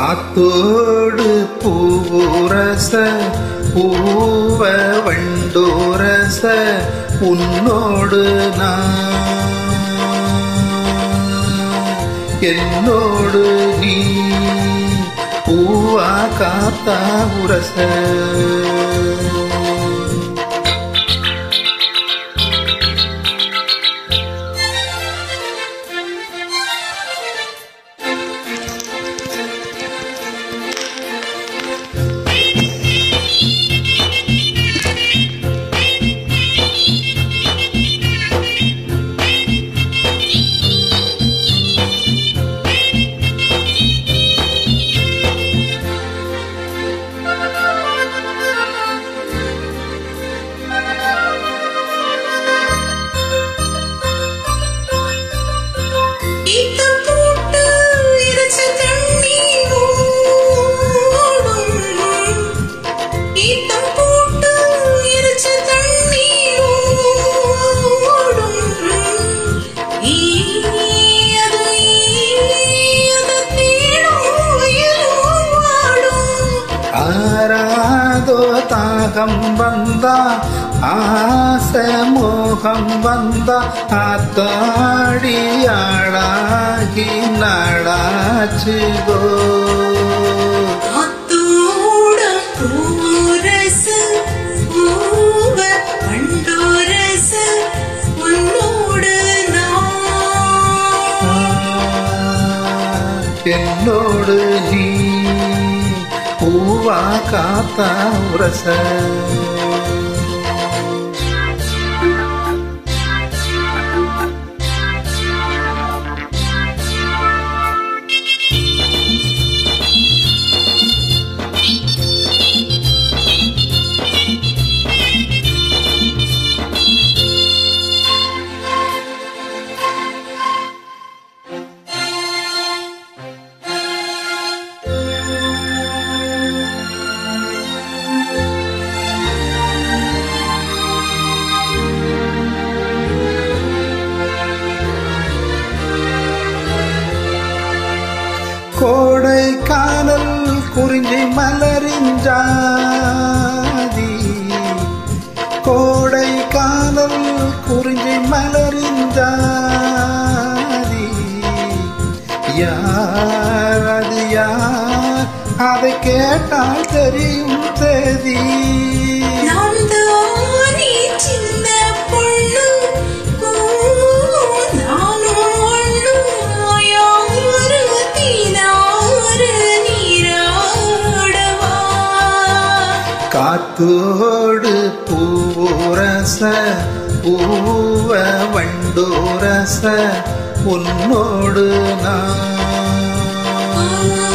காத்தோடு பூரச பூவ வண்டோரச உன்னோடு நான் என்னோடு நீ பூவா காத்தா உரச ஈத்தம் போட்டு இறைச்ச தண்ணீர் ஓடும். ஈத்தம் போட்டு இறைச்ச தண்ணீர் ஓடும். ஈயது ஈயது தேடும் உயிரும் வாடும். ஆராதோ தாகம் வந்தா ஆச மோகம் வந்தா ஆத்தாடி ஆளாகி நாடாச்சுதோ அத்தோட பூரசு பூவ பண்டோரசு உன்னோடு நான் என்னோடு நீ பூவா காத்தா உரச கோடை கானல் குறிஞ்சி மலரின் ஜாதி கோடை கானல் குறிஞ்சி மலரின் ஜாதி யார் அது யார் அதை கேட்டால் தெரியும் தேதி நான் தானே சின்ன பொண்ணு ஓ, நானும் ஒண்ணும் யாரு தீனாறு நீராடவா காத்தோடு பூரச பூவ வண்டோரச உன்னோடு நான்